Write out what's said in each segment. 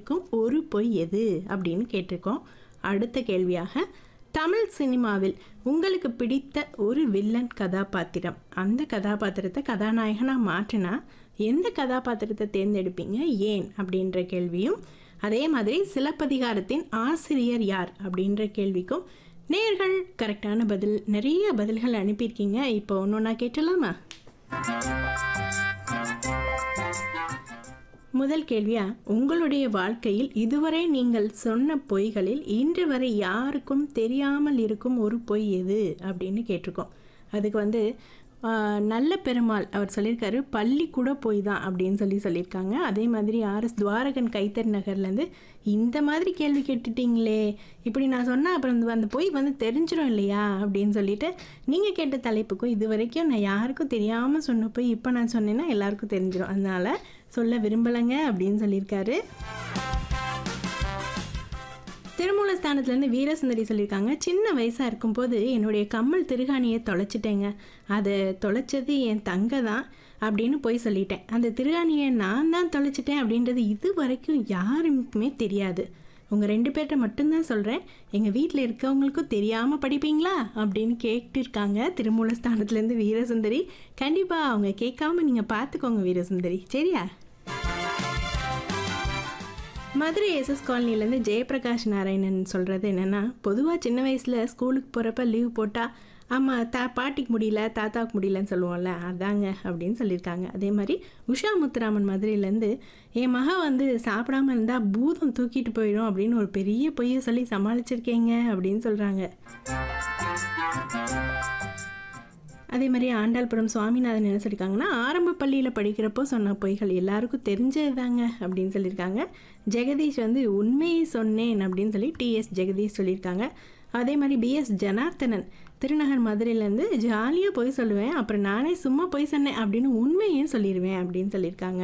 இருக்கும் ஒரு பொய் எது அப்படின்னு கேட்டிருக்கோம் அடுத்த கேள்வியாக தமிழ் சினிமாவில் உங்களுக்கு பிடித்த ஒரு வில்லன் கதாபாத்திரம் அந்த கதாபாத்திரத்தை கதாநாயகனாக மாற்றினா எந்த கதாபாத்திரத்தை தேர்ந்தெடுப்பீங்க ஏன் அப்படின்ற கேள்வியும் அதே மாதிரி சிலப்பதிகாரத்தின் ஆசிரியர் யார் அப்படின்ற கேள்விக்கும் நேர்கள் கரெக்டான பதில் நிறைய பதில்கள் அனுப்பியிருக்கீங்க இப்போ ஒன்று ஒன்றா கேட்டலாமா முதல் கேள்வியா உங்களுடைய வாழ்க்கையில் இதுவரை நீங்கள் சொன்ன பொய்களில் இன்று வரை யாருக்கும் தெரியாமல் இருக்கும் ஒரு பொய் எது அப்படின்னு கேட்டிருக்கோம் அதுக்கு வந்து ஆஹ், நல்ல பெருமாள் அவர் சொல்லியிருக்காரு பள்ளி கூட பொய் தான் அப்படின்னு சொல்லி சொல்லியிருக்காங்க அதே மாதிரி ஆர்எஸ் துவாரகன் கைத்தறி நகர்லேருந்து இந்த மாதிரி கேள்வி கேட்டுட்டீங்களே இப்படி நான் சொன்னால் அப்புறம் இந்த- அந்த பொய் வந்து தெரிஞ்சிடும் இல்லையா அப்படின்னு சொல்லிட்டு நீங்கள் கேட்ட தலைப்புக்கும் இது வரைக்கும் நான் யாருக்கும் தெரியாமல் சொன்ன போய் இப்போ நான் சொன்னேன்னா எல்லாருக்கும் தெரிஞ்சிடும் அதனால சொல்ல விரும்பலைங்க அப்படின்னு சொல்லியிருக்காரு திருமூலஸ்தானத்துலேருந்து வீரசுந்தரி சொல்லியிருக்காங்க சின்ன வயசாக இருக்கும்போது என்னுடைய கம்மல் திருகாணியை தொலைச்சிட்டேங்க அதை தொலைச்சது என் தங்க தான் அப்படின்னு போய் சொல்லிட்டேன் அந்த திருகாணியை நான் தான் தொலைச்சிட்டேன் அப்படின்றது இது வரைக்கும் யாருக்குமே தெரியாது உங்கள் ரெண்டு பேர்கிட்ட மட்டும்தான் சொல்கிறேன் எங்கள் வீட்டில் இருக்கவங்களுக்கும் தெரியாமல் படிப்பீங்களா அப்படின்னு கேட்டிருக்காங்க திருமூலஸ்தானத்துலேருந்து வீரசுந்தரி கண்டிப்பாக அவங்க கேட்காம நீங்கள் பார்த்துக்கோங்க வீரசுந்தரி சரியா மதுரை எஸ்எஸ் காலனிலேருந்து ஜெயபிரகாஷ் நாராயணன் சொல்கிறது என்னென்னா பொதுவாக சின்ன வயசில் ஸ்கூலுக்கு போகிறப்ப லீவ் போட்டால் ஆமாம் தா பாட்டிக்கு முடியல தாத்தாவுக்கு முடியலன்னு சொல்லுவோம்ல அதாங்க அப்படின்னு சொல்லியிருக்காங்க அதே மாதிரி உஷா முத்துராமன் மதுரையிலேருந்து என் மக வந்து சாப்பிடாம இருந்தால் பூதம் தூக்கிட்டு போயிடும் அப்படின்னு ஒரு பெரிய பொய்யை சொல்லி சமாளிச்சிருக்கேங்க அப்படின்னு சொல்கிறாங்க அதே மாதிரி ஆண்டாள்புரம் சுவாமிநாதன் என்ன சொல்லியிருக்காங்கன்னா ஆரம்ப பள்ளியில் படிக்கிறப்போ சொன்ன பொய்கள் எல்லாருக்கும் தெரிஞ்சது தாங்க அப்படின்னு சொல்லியிருக்காங்க ஜெகதீஷ் வந்து உண்மையை சொன்னேன் அப்படின்னு சொல்லி டிஎஸ் ஜெகதீஷ் சொல்லியிருக்காங்க அதே மாதிரி பிஎஸ் ஜனார்த்தனன் திருநகர் மதுரையிலேருந்து ஜாலியாக பொய் சொல்லுவேன் அப்புறம் நானே சும்மா பொய் சொன்னேன் அப்படின்னு உண்மையும் சொல்லிடுவேன் அப்படின்னு சொல்லியிருக்காங்க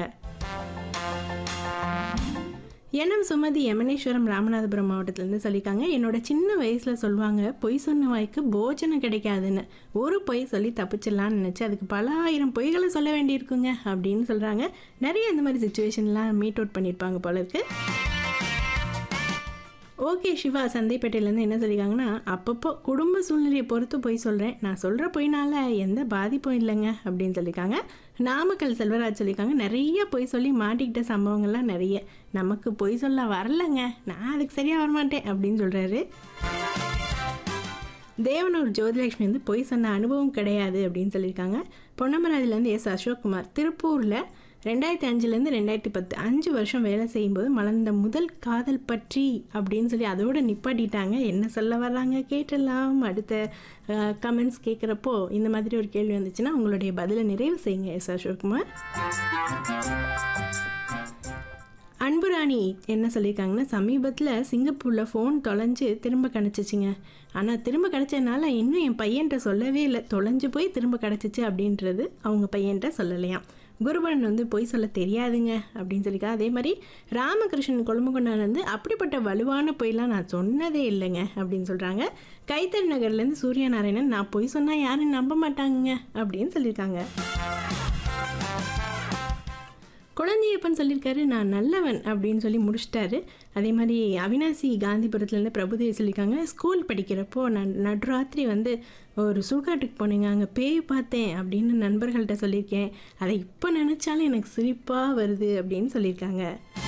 என்எம் சுமதி யமனேஸ்வரம் ராமநாதபுரம் மாவட்டத்திலேருந்து சொல்லியிருக்காங்க என்னோட சின்ன வயசில் சொல்லுவாங்க பொய் சொன்ன வாய்க்கு போஜனம் கிடைக்காதுன்னு ஒரு பொய் சொல்லி தப்பிச்சிடலான்னு நினச்சி அதுக்கு பல ஆயிரம் பொய்களை சொல்ல வேண்டியிருக்குங்க அப்படின்னு சொல்கிறாங்க நிறைய இந்த மாதிரி சுச்சுவேஷன்லாம் மீட் அவுட் பண்ணியிருப்பாங்க போல இருக்கு ஓகே சிவா சந்தைப்பேட்டையிலேருந்து என்ன சொல்லியிருக்காங்கன்னா அப்பப்போ குடும்ப சூழ்நிலையை பொறுத்து போய் சொல்கிறேன் நான் சொல்கிற பொய்னால எந்த பாதிப்பும் இல்லைங்க அப்படின்னு சொல்லியிருக்காங்க நாமக்கல் செல்வராஜ் சொல்லியிருக்காங்க நிறைய பொய் சொல்லி மாட்டிக்கிட்ட சம்பவங்கள்லாம் நிறைய நமக்கு பொய் சொல்ல வரலங்க நான் அதுக்கு சரியாக வரமாட்டேன் அப்படின்னு சொல்கிறாரு தேவனூர் ஜோதிலட்சுமி வந்து பொய் சொன்ன அனுபவம் கிடையாது அப்படின்னு சொல்லியிருக்காங்க பொன்னமராஜிலேருந்து எஸ் அசோக்குமார் திருப்பூரில் ரெண்டாயிரத்தி அஞ்சுலேருந்து ரெண்டாயிரத்தி பத்து அஞ்சு வருஷம் வேலை செய்யும்போது மலர்ந்த முதல் காதல் பற்றி அப்படின்னு சொல்லி அதோட நிப்பாட்டிட்டாங்க என்ன சொல்ல வர்றாங்க கேட்டலாம் அடுத்த கமெண்ட்ஸ் கேட்குறப்போ இந்த மாதிரி ஒரு கேள்வி வந்துச்சுன்னா உங்களுடைய பதிலை நிறைவு செய்யுங்க எஸ் அசோக்குமார் அன்புராணி என்ன சொல்லியிருக்காங்கன்னா சமீபத்தில் சிங்கப்பூரில் ஃபோன் தொலைஞ்சு திரும்ப கிடச்சிச்சிங்க ஆனால் திரும்ப கிடச்சதுனால இன்னும் என் பையன்கிட்ட சொல்லவே இல்லை தொலைஞ்சு போய் திரும்ப கிடச்சிச்சு அப்படின்றது அவங்க பையன்கிட்ட சொல்லலையாம் குருபரன் வந்து பொய் சொல்ல தெரியாதுங்க அப்படின்னு சொல்லியிருக்கா அதே மாதிரி ராமகிருஷ்ணன் கொழும்புகொண்டான் வந்து அப்படிப்பட்ட வலுவான பொய்லாம் நான் சொன்னதே இல்லைங்க அப்படின்னு சொல்கிறாங்க கைத்தறி நகர்லேருந்து சூரியநாராயணன் நான் பொய் சொன்னால் யாரும் நம்ப மாட்டாங்க அப்படின்னு சொல்லியிருக்காங்க குழந்தையப்பன் சொல்லியிருக்காரு நான் நல்லவன் அப்படின்னு சொல்லி முடிச்சிட்டாரு அதே மாதிரி அவினாசி காந்திபுரத்துலேருந்து பிரபுதேவி சொல்லியிருக்காங்க ஸ்கூல் படிக்கிறப்போ நான் நடுராத்திரி வந்து ஒரு சுடுகாட்டுக்கு போனேங்க அங்கே பேய் பார்த்தேன் அப்படின்னு நண்பர்கள்ட்ட சொல்லியிருக்கேன் அதை இப்போ நினச்சாலும் எனக்கு சிரிப்பாக வருது அப்படின்னு சொல்லியிருக்காங்க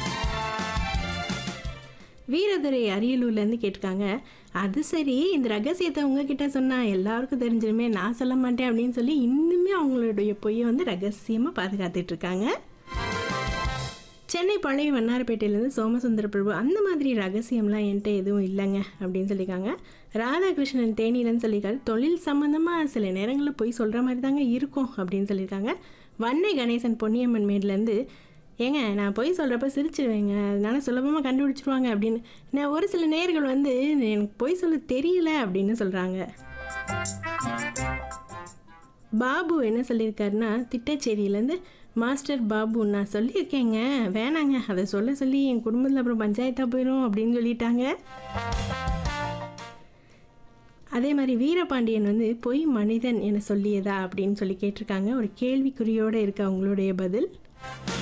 வீரதுரை அரியலூர்லேருந்து கேட்டிருக்காங்க அது சரி இந்த ரகசியத்தை உங்ககிட்ட சொன்னால் எல்லாருக்கும் தெரிஞ்சிருமே நான் சொல்ல மாட்டேன் அப்படின்னு சொல்லி இன்னுமே அவங்களுடைய பொய்யை வந்து ரகசியமாக பாதுகாத்துட்டு இருக்காங்க சென்னை பழைய வண்ணாரப்பேட்டையிலேருந்து சோமசுந்தர பிரபு அந்த மாதிரி ரகசியம்லாம் என்கிட்ட எதுவும் இல்லைங்க அப்படின்னு சொல்லியிருக்காங்க ராதாகிருஷ்ணன் தேனியிலன்னு சொல்லியிருக்காரு தொழில் சம்மந்தமாக சில நேரங்களில் போய் சொல்கிற மாதிரி தாங்க இருக்கும் அப்படின்னு சொல்லியிருக்காங்க வன்னை கணேசன் பொன்னியம்மன் மேட்லேருந்து ஏங்க நான் போய் சொல்கிறப்ப சிரிச்சிருவேங்க அதனால சுலபமாக கண்டுபிடிச்சிருவாங்க அப்படின்னு நான் ஒரு சில நேர்கள் வந்து எனக்கு பொய் சொல்ல தெரியல அப்படின்னு சொல்கிறாங்க பாபு என்ன சொல்லியிருக்காருன்னா திட்டச்சேரியிலேருந்து மாஸ்டர் பாபு நான் சொல்லியிருக்கேங்க வேணாங்க அதை சொல்ல சொல்லி என் குடும்பத்தில் அப்புறம் பஞ்சாயத்தாக போயிடும் அப்படின்னு சொல்லிட்டாங்க அதே மாதிரி வீரபாண்டியன் வந்து பொய் மனிதன் என சொல்லியதா அப்படின்னு சொல்லி கேட்டிருக்காங்க ஒரு கேள்விக்குறியோடு இருக்க அவங்களுடைய பதில்